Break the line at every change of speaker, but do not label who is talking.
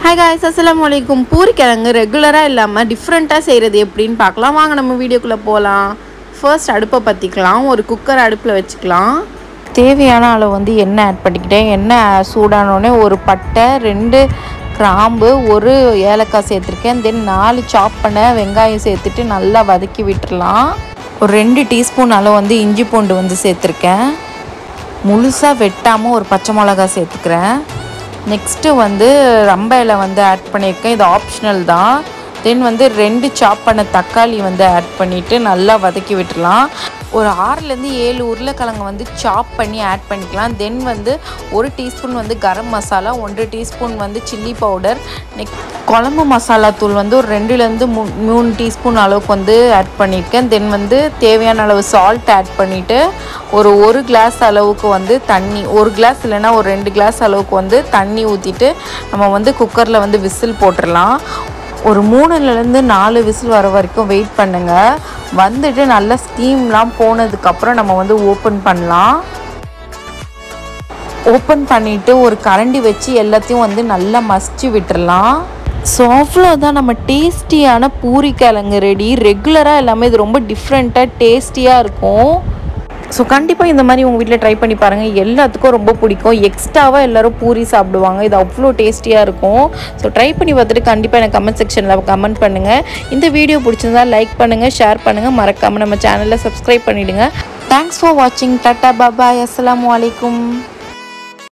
hi guys அஸ்ஸலாமு அலைக்கும் பூரிக்கிழங்கு ரெகுலராக இல்லாமல் டிஃப்ரெண்ட்டாக செய்கிறது எப்படின்னு பார்க்கலாம் வாங்க நம்ம வீடியோக்குள்ளே போகலாம் ஃபர்ஸ்ட் அடுப்பை பற்றிக்கலாம் ஒரு குக்கர் அடுப்பில் வச்சுக்கலாம் தேவையான அளவு வந்து எண்ணெய் ஆட் பண்ணிக்கிட்டேன் எண்ணெய் சூடானோடனே ஒரு பட்டை ரெண்டு கிராம்பு ஒரு ஏலக்காய் சேர்த்துருக்கேன் தென் நாலு சாப் பண்ண வெங்காயம் சேர்த்துட்டு நல்லா வதக்கி விட்டுறலாம் ஒரு ரெண்டு டீஸ்பூன் அளவு வந்து இஞ்சி பூண்டு வந்து சேர்த்துருக்கேன் முழுசாக வெட்டாமல் ஒரு பச்சை மிளகா சேர்த்துக்கிறேன் நெக்ஸ்ட்டு வந்து ரம்ப இலை வந்து ஆட் பண்ணியிருக்கேன் இது ஆப்ஷனல் தான் தென் வந்து ரெண்டு சாப் பண்ண தக்காளி வந்து ஆட் பண்ணிவிட்டு நல்லா வதக்கி விட்டுறலாம் ஒரு ஆறுலேருந்து ஏழு உருளைக்கிழங்கு வந்து சாப் பண்ணி ஆட் பண்ணிக்கலாம் தென் வந்து ஒரு டீஸ்பூன் வந்து கரம் மசாலா ஒன்றரை டீஸ்பூன் வந்து சில்லி பவுடர் நெக் குழம்பு மசாலா தூள் வந்து ஒரு ரெண்டுலேருந்து மூ மூணு டீஸ்பூன் அளவுக்கு வந்து ஆட் பண்ணியிருக்கேன் தென் வந்து தேவையான அளவு சால்ட் ஆட் பண்ணிவிட்டு ஒரு ஒரு கிளாஸ் அளவுக்கு வந்து தண்ணி ஒரு கிளாஸ் இல்லைன்னா ஒரு ரெண்டு கிளாஸ் அளவுக்கு வந்து தண்ணி ஊற்றிட்டு நம்ம வந்து குக்கரில் வந்து விசில் போட்டுடலாம் ஒரு மூணுலேருந்து நாலு விசில் வர வரைக்கும் வெயிட் பண்ணுங்கள் வந்துட்டு நல்லா ஸ்டீம்லாம் போனதுக்கப்புறம் நம்ம வந்து ஓப்பன் பண்ணலாம் ஓப்பன் பண்ணிவிட்டு ஒரு கரண்டி வச்சு எல்லாத்தையும் வந்து நல்லா மசிச்சு விட்டுறலாம் ஸோ அவ்வளோதான் நம்ம டேஸ்டியான பூரிக்கிழங்கு ரெடி ரெகுலராக எல்லாமே இது ரொம்ப டிஃப்ரெண்ட்டாக டேஸ்டியாக இருக்கும் ஸோ கண்டிப்பாக இந்த மாதிரி உங்கள் வீட்டில் ட்ரை பண்ணி பாருங்கள் எல்லாத்துக்கும் ரொம்ப பிடிக்கும் எக்ஸ்ட்ராவாக எல்லோரும் பூரி சாப்பிடுவாங்க இது அவ்வளோ டேஸ்டியாக இருக்கும் ஸோ ட்ரை பண்ணி பார்த்துட்டு கண்டிப்பாக எனக்கு கமெண்ட் செக்ஷனில் கமெண்ட் பண்ணுங்கள் இந்த வீடியோ பிடிச்சிருந்தா லைக் பண்ணுங்கள் ஷேர் பண்ணுங்கள் மறக்காமல் நம்ம சேனலில் சப்ஸ்கிரைப் பண்ணிவிடுங்க தேங்க்ஸ் ஃபார் வாட்சிங் டாட்டா பாபாய் அஸ்ஸலாமு அலைக்கும்